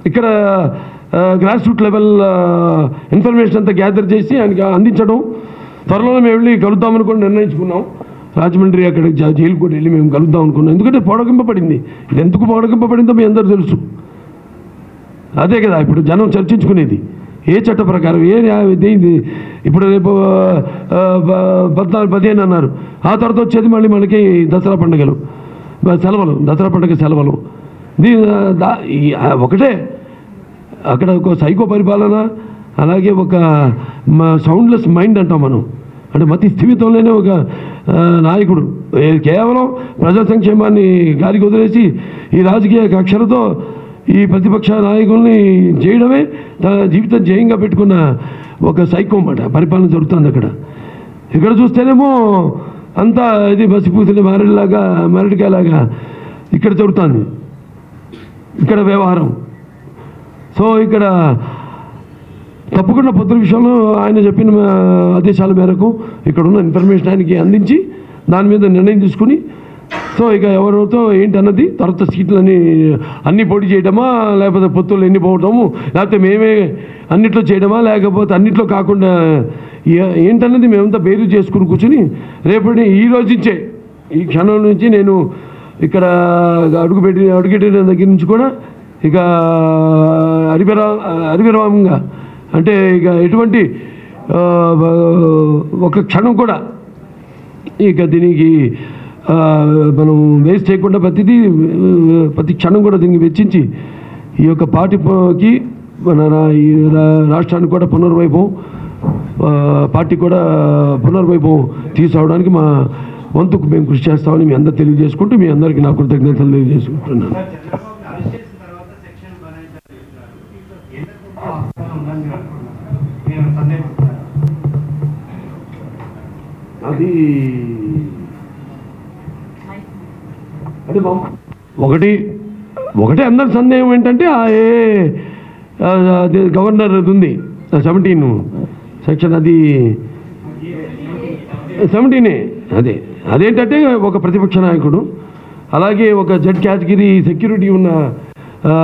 ఇక్కడ grass root level information అంతా gather చేసి ఆయనకి అందించడం త్వరలో మేము వెళ్ళి కలుద్దామని కూడా నిర్ణయించుకున్నాం రాజమండ్రి అక్కడ జ- జైలు కూడా వెళ్ళి మేము కలుద్దాం అనుకున్నాం ఎందుకంటే పొడగింపబడింది ఇది ఎందుకు పొడగింపబడిందో మీ అందరూ తెలుసు అదే కదా ఇప్పుడు జనం చర్చించుకునేది ఏ చట్ట ప్రకారం ఏ న్యాయ- దేనిది ఇప్పుడు రేపు ఆ, ప- పద్నాలుగు పదిహేను అన్నారు ఆ తర్వాత వచ్చేది మళ్ళీ మనకి దసరా పండుగలు బ- సెలవులు దసరా పండుగ సెలవులు దీ దా- ఈ- ఆ, ఒకటే అక్కడ ఒక సైకో పరిపాలన అలాగే ఒక సౌండ్లెస్ మైండ్ అంటాం మనం అంటే మతి స్థిమితంలోనే ఒక ఆ, నాయకుడు ఏ- కేవలం ప్రజా సంక్షేమాన్ని గాలికి వదిలేసి ఈ రాజకీయ కక్షలతో ఈ ప్రతిపక్ష నాయకుల్ని చేయడమే తన జీవితం జయంగా పెట్టుకున్న ఒక సైకో మాట పరిపాలన జరుగుతుంది అక్కడ ఇక్కడ చూస్తేనేమో అంతా ఇది బసిపూసిన మారడిలాగా మారడికాయలాగా ఇక్కడ జరుగుతుంది ఇక్కడ వ్యవహారం సో ఇక్కడ తప్పకుండా పొత్తుల విషయంలో ఆయన చెప్పిన ఆ, ఆదేశాల మేరకు ఇక్కడ ఉన్న ఇన్ఫర్మేషన్ ఆయనకి అందించి దాని మీద నిర్ణయం తీసుకుని సో ఇక ఎవరితో ఏంటి అన్నది తర్వాత సీట్లని అన్ని పోటీ చేయడమా లేకపోతే పొత్తులు ఎన్ని పోవటము లేకపోతే మేమే అన్నిట్లో చేయడమా లేకపోతే అన్నిట్లో కాకుండా ఏ- ఏంటన్నది మేమంతా బేరు చేసుకుని కూర్చుని రేపటి ఈ రోజు నుంచే ఈ క్షణం నుంచి నేను ఇక్కడ అడుగుపెట్టి అడుగుపెట్టిన దగ్గర నుంచి కూడా ఇక అరివిరా అరివిరామంగా అంటే ఇక ఎటువంటి ఆ, ఒక క్షణం కూడా ఇక దీనికి ఆ, మనం వేస్ట్ చేయకుండా ప్రతిదీ ఆ, ప్రతి క్షణం కూడా దీనికి వెచ్చించి ఈ యొక్క పార్టీకి మన రా- ఈ రా- రాష్ట్రానికి కూడా పునర్వైభవం ఆ, పార్టీ కూడా పునర్వైభవం తీసుకురావడానికి మా వంతుకు మేము కృషి చేస్తామని మీ అందరు తెలియజేసుకుంటూ మీ అందరికీ నా కృతజ్ఞతలు తెలియజేసుకుంటున్నాను సార్ చంద్రబాబు అరెస్ట్ చేసిన తర్వాత సెక్షన్ బనాయించారు ఎందుకు ఆస్కారం ఉందని మీరు అనుకుంటున్నారు మీరు సందేహిస్తున్నారు అది అంటే మా- ఒకటి ఒకటే అందరి సందేహం ఏంటంటే ఆ ఏ ఆ, అది గవర్నర్ అది ఉంది సెవెంటీన్ సెక్షన్ అది సెవెంటీనే అదే అదేంటంటే ఒక ప్రతిపక్ష నాయకుడు అలాగే ఒక జడ్ కేటగిరీ సెక్యూరిటీ ఉన్న ఆ,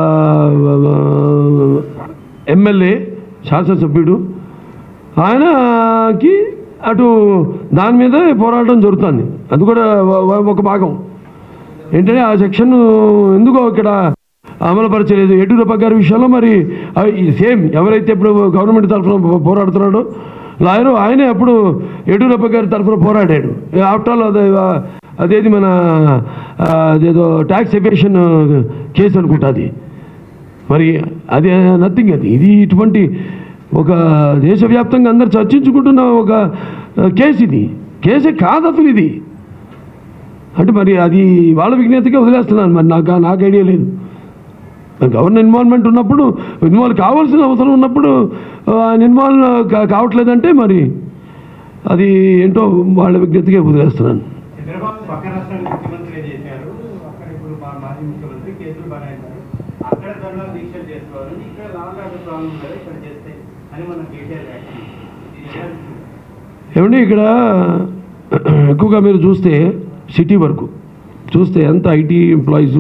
ఎమ్మెల్యే శాసనసభ్యుడు ఆయనకి అటు దాని మీద పోరాటం జరుగుతుంది అది కూడా వ- వ- ఒక భాగం ఏంటంటే ఆ సెక్షన్ ఎందుకో ఇక్కడ అమలుపరచలేదు యడ్యూరప్ప గారి విషయంలో మరి సేమ్ ఎవరైతే ఇప్పుడు గవర్నమెంట్ తరఫున పో- పోరాడుతున్నాడో లాయరు ఆయనే అప్పుడు యడ్యూరప్ప గారి తరఫున పోరాడాడు ఆఫ్టర్ ఆల్ అదే అదేది మన ఆ, అదేదో ట్యాక్స్ ఎవేషన్ కేసు అనుకుంటా అది మరి అది నథింగ్ అది ఇది ఇటువంటి ఒక దేశవ్యాప్తంగా అందరు చర్చించుకుంటున్న ఒక ఆ, కేసు ఇది కేసే కాదు అసలు ఇది అంటే మరి అది వాళ్ళ విజ్ఞతకే వదిలేస్తున్నాను మరి నాకు నాకు ఐడియా లేదు మరి గవర్నర్ ఇన్వాల్వ్మెంట్ ఉన్నప్పుడు ఇన్వాల్వ్ కావాల్సిన అవసరం ఉన్నప్పుడు ఆ, ఆయన ఇన్వాల్వ్ కా- కావట్లేదంటే మరి అది ఏంటో వాళ్ళ విజ్ఞతకే వదిలేస్తున్నాను చంద్రబాబు పక్క రాష్ట్రానికి ముఖ్యమంత్రి చేశారు అక్కడ ఇప్పుడు మా మాజీ ముఖ్యమంత్రి కేసులు బనాయించారు అక్కడ ధర్నా దీక్షలు చేసుకోవాలి ఇక్కడ లాంగ్ ఆర్డర్ ప్రాబ్లం కదా ఇక్కడ చేస్తే అని మన కేటీఆర్ వ్యాఖ్య ఇది ఎలా చూస్తారు? ఏమండి ఇక్కడ ఎక్కువగా మీరు చూస్తే సిటీ వరకు చూస్తే ఎంత ఐటీ ఎంప్లాయీస్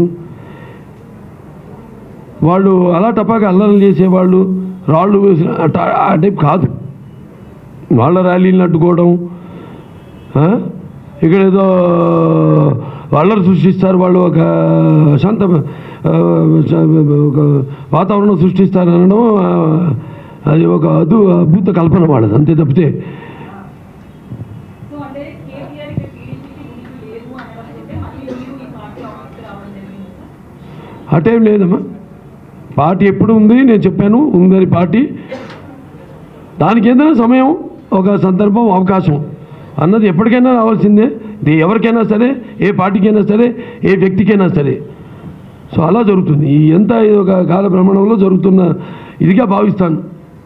వాళ్ళు అలా టపాగా అల్లర్లు చేసేవాళ్ళు రాళ్ళు వేసిన అట- ఆ టైప్ కాదు వాళ్ళ ర్యాలీలను అడ్డుకోవడం ఆ? ఇక్కడ ఏదో వాళ్ళని సృష్టిస్తారు వాళ్ళు ఒక శాంత ఆ, శ- ఒక వాతావరణం సృష్టిస్తారు అనడం ఆ, అది ఒక అదు అద్భుత కల్పన వాళ్ళది అంతే తప్పితే సో అంటే కేసీఆర్ ఇక్కడ టీడీపీకి ఉనికి లేదు అనడం అంటే మళ్ళీ మీరు ఈ పార్టీ ఆఫీస్కి రావడం జరిగింది సార్ అటేం లేదమ్మా పార్టీ ఎప్పుడు ఉంది నేను చెప్పాను ఉందని పార్టీ దానికి ఏదైనా సమయం ఒక సందర్భం అవకాశం అన్నది ఎప్పటికైనా రావాల్సిందే ఇది ఎవరికైనా సరే ఏ పార్టీకైనా సరే ఏ వ్యక్తికైనా సరే సో అలా జరుగుతుంది ఈ ఎంత ఇది ఒక కాల భ్రమణంలో జరుగుతున్న ఇదిగా భావిస్తాను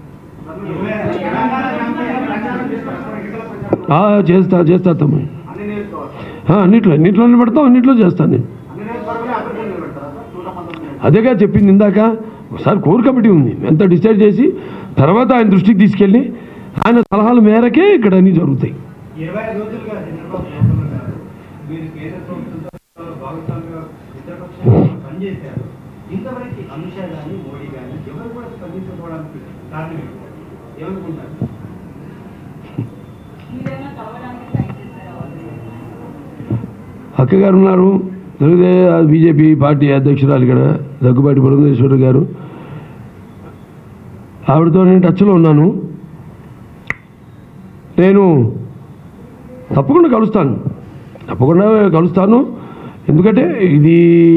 ఆ, చేస్తా చేస్తా తమ్ముడు అన్ని నేర్చుకోవాలి ఆ, అన్నిట్లో అన్నిట్లోనే పెడతాం అన్నిట్లో చేస్తాను నేను అన్ని నేర్చుకోవాలి అభివృద్ధి నిలబెడతారా సార్ నూట పంతొమ్మిది అదేగా చెప్పింది ఇందాక ఒకసారి కోర్ కమిటీ ఉంది ఎంత డిసైడ్ చేసి తర్వాత ఆయన దృష్టికి తీసుకెళ్ళి ఆయన సలహాల మేరకే ఇక్కడ అన్నీ జరుగుతాయి ఇరవై ఐదు రోజులుగా చంద్రబాబు లోపల ఉన్నారు మీరు కేంద్ర ప్రభుత్వంతో భాగస్వామిగా మిత్రపక్షంగా పనిచేశారు ఇంతవరకు అమిత్ షా కానీ మోడీ కానీ ఎవరు కూడా స్పందించకపోవడానికి కారణం ఏంటి? ఏమనుకుంటారు మీరేమైనా కలవడానికి ట్రై చేశారా వాళ్ళు అక్క గారు ఉన్నారు తెలుగుదేశం బీజేపీ పార్టీ అధ్యక్షురాలు ఇక్కడ దగ్గుబాటి పురంధేశ్వరి గారు ఆవిడతో నేను టచ్లో ఉన్నాను నేను తప్పకుండా కలుస్తాను తప్పకుండా కలుస్తాను ఎందుకంటే ఇది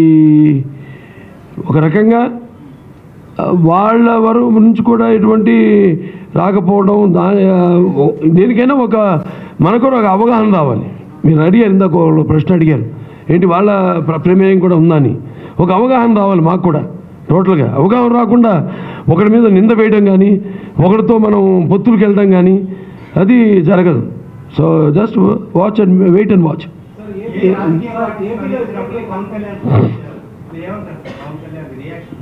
ఒక రకంగా ఆ, వాళ్ళ వరకు నుంచి కూడా ఎటువంటి రాకపోవడం దా ఓ- దేనికైనా ఒక మనకు ఒక అవగాహన రావాలి మీరు అడిగారు ఇందాక ఒక ప్రశ్న అడిగారు ఏంటి వాళ్ళ ప్ర- ప్రమేయం కూడా ఉందని ఒక అవగాహన రావాలి మాకు కూడా టోటల్గా అవగాహన రాకుండా ఒకరి మీద నింద వేయడం కానీ ఒకరితో మనం పొత్తులకు వెళ్ళడం కానీ అది జరగదు so just watch and wait and watch ఏ రాజకీయ పార్టీ స్పందించినప్పుడు పవన్ కళ్యాణ్ స్పందించారు. మీరు ఏమంటారు పవన్ కళ్యాణ్ రియాక్షన్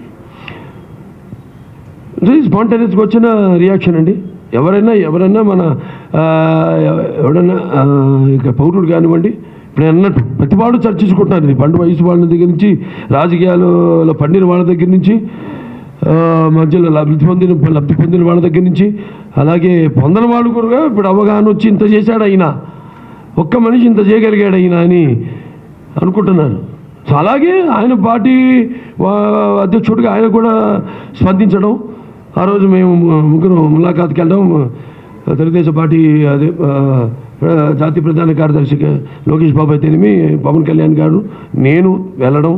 స్పాంటేనియస్గా వచ్చిన రియాక్షన్ అండి ఎవరైనా ఎవరైనా మన ఆ, ఎవడైనా ఆ, ఇక పౌరుడు కానివ్వండి ఇప్పుడు నేను అన్నట్టు ప్రతివాడు చర్చించుకుంటున్నారు ఇది పండు వయసు వాళ్ళ దగ్గర నుంచి రాజకీయాలలో పండిన వాళ్ళ దగ్గర నుంచి ఆ, మధ్యలో లబ్ధి పొందిన లబ్ధి పొందిన వాళ్ళ దగ్గర నుంచి అలాగే పొందని వాళ్ళు కూడా ఇప్పుడు అవగాహన వచ్చి ఇంత చేశాడు అయినా ఒక్క మనిషి ఇంత చేయగలిగాడు అయినా అని అనుకుంటున్నాను సో అలాగే ఆయన పార్టీ వా- అధ్యక్షుడిగా ఆయన కూడా స్పందించడం ఆ రోజు మేము ముగ్గురు ములాఖాత్కి వెళ్ళడం తెలుగుదేశం పార్టీ అదే ఆ, ప్ర- జాతీయ ప్రధాన కార్యదర్శిగా లోకేష్ బాబు అయితేనేమి పవన్ కళ్యాణ్ గారు నేను వెళ్ళడం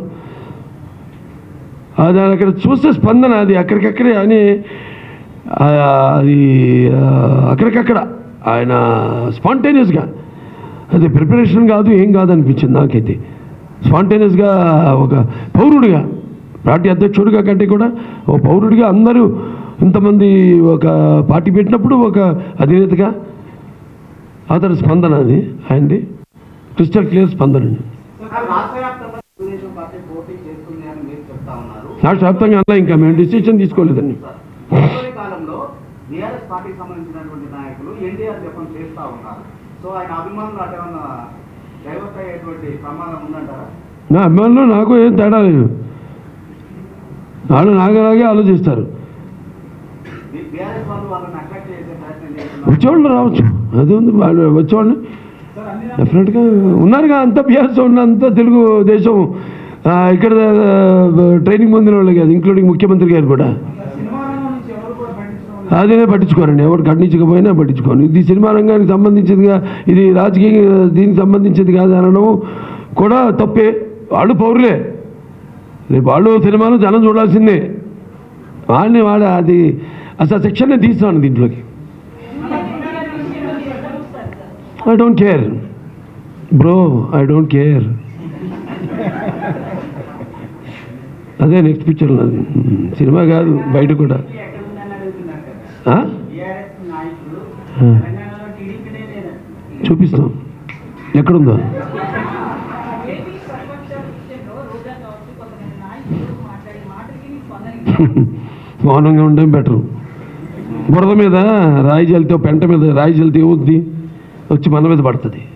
అది అక్కడ చూస్తే స్పందన అది అక్కడికక్కడే అని ఆ, అది ఆ, అక్కడికక్కడ ఆయన స్పాంటేనియస్గా అది ప్రిపరేషన్ కాదు ఏం కాదు అనిపించింది నాకైతే స్పాంటేనియస్గా ఒక పౌరుడిగా పార్టీ అధ్యక్షుడిగా కంటే కూడా ఒక పౌరుడిగా అందరూ ఇంతమంది ఒక పార్టీ పెట్టినప్పుడు ఒక అధినేతగా అతని స్పందన అది ఆయనది క్రిస్టల్ క్లియర్ స్పందన అండి రాష్ట్ర వ్యాప్తంగా తెలుగుదేశం పార్టీ పోటీ చేస్తుంది అని మీరు చెప్తా ఉన్నారు రాష్ట్ర వ్యాప్తంగా అలా ఇంకా మేము డిసిషన్ తీసుకోలేదండి ఇటీవలి కాలంలో బీఆర్ఎస్ పార్టీకి సంబంధించినటువంటి నాయకులు ఎన్డీఆర్ జపం చేస్తా ఉన్నారు సో ఆయన అభిమానులు అటేమన్నా డైవర్ట్ అయ్యేటువంటి ప్రమాదం ఉందంటారా నా అభిమానులు నాకు ఏం తేడా లేదు వాళ్ళు నాగలాగే ఆలోచిస్తారు బీఆర్ఎస్ వాళ్ళు వాళ్ళని అట్రాక్ట్ చేసే ప్రయత్నం చేస్తున్నారు వచ్చేవాళ్ళు రావచ్చు అది ఉంది వాళ్ళు వచ్చేవాళ్ళు డెఫినెట్గా ఉన్నారుగా అంతా పిఆర్స్ ఉన్న అంతా తెలుగు దేశం ఆ, ఇక్కడ ఆ, ట్రైనింగ్ పొందిన వాళ్ళు కాదు ఇంక్లూడింగ్ ముఖ్యమంత్రి గారు కూడా అదేనే పట్టించుకోరండి ఎవరు ఖండించకపోయినా పట్టించుకోను ఇది సినిమా రంగానికి సంబంధించిందిగా ఇది రాజకీయ దీనికి సంబంధించింది కాదు అనడం కూడా తప్పే వాళ్ళు పౌరులే రేపు వాళ్ళు సినిమాను జనం చూడాల్సిందే వాళ్ళని వాడు అది అసలు శిక్షణ తీస్తున్నాను దీంట్లోకి I don't care bro I don't care అదే నెక్స్ట్ పిక్చర్ నాది సినిమా కాదు బయట కూడా ఎక్కడ ఉందని అడుగుతున్నారు కదా ఆ? బీఆర్ఎస్ నాయకులు ఆ. తెలంగాణలో టీడీపీనే లేదండి చూపిస్తాం ఎక్కడుందో ఏపీ ప్రతిపక్ష విషయంలో రోజా కావచ్చు కొంతమంది నాయకులు మాట్లాడే మాటలకి నీ స్పందన మౌనంగా ఉండడం బెటరు బురద మీద రాయి జల్లితే పెంట మీద రాయి జల్లితే ఏమవుద్ది వచ్చి మన మీద పడుతుంది